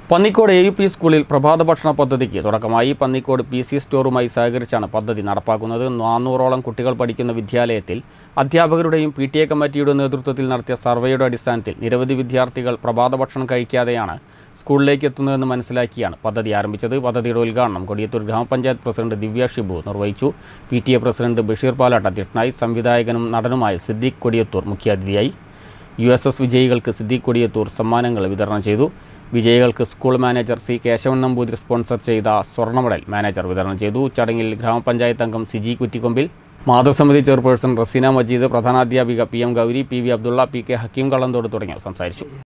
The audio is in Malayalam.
പന്നിക്കോട് എ യു പി സ്കൂളിൽ പ്രഭാത ഭക്ഷണ പദ്ധതിക്ക് തുടക്കമായി പന്നിക്കോട് പി സി സ്റ്റോറുമായി സഹകരിച്ചാണ് പദ്ധതി നടപ്പാക്കുന്നത് നാനൂറോളം കുട്ടികൾ പഠിക്കുന്ന വിദ്യാലയത്തിൽ അധ്യാപകരുടെയും പി ടി എ കമ്മിറ്റിയുടെ നേതൃത്വത്തിൽ നടത്തിയ സർവേയുടെ അടിസ്ഥാനത്തിൽ നിരവധി വിദ്യാർത്ഥികൾ പ്രഭാത ഭക്ഷണം കഴിക്കാതെയാണ് സ്കൂളിലേക്ക് എത്തുന്നതെന്ന് മനസ്സിലാക്കിയാണ് പദ്ധതി ആരംഭിച്ചത് പദ്ധതിയുടെ ഉദ്ഘാടനം കൊടിയത്തൂർ ഗ്രാമപഞ്ചായത്ത് പ്രസിഡന്റ് ദിവ്യ ഷിബു നിർവഹിച്ചു P T A president Basheer Palatt അധ്യക്ഷനായി സംവിധായകനും നടനുമായ സിദ്ദീഖ് കൊടിയത്തൂർ മുഖ്യാതിഥിയായി യു എസ് എസ് വിജയികൾക്ക് സിദ്ദീഖ് കൊടിയത്തൂർ സമ്മാനങ്ങൾ വിതരണം ചെയ്തു വിജയികൾക്ക് school manager C Kesavan Namboothiri sponsor ചെയ്ത സ്വർണ്ണ മെഡൽ മാനേജർ വിതരണം ചെയ്തു ചടങ്ങിൽ ഗ്രാമപഞ്ചായത്ത് അംഗം സിജി കുറ്റിക്കൊമ്പിൽ മാതൃസമിതി ചെയർപേഴ്സൺ റസീന മജീദ് പ്രധാനാധ്യാപിക P M Gowri P V Abdulla P K Hakeem Kallanthode തുടങ്ങിയവർ സംസാരിച്ചു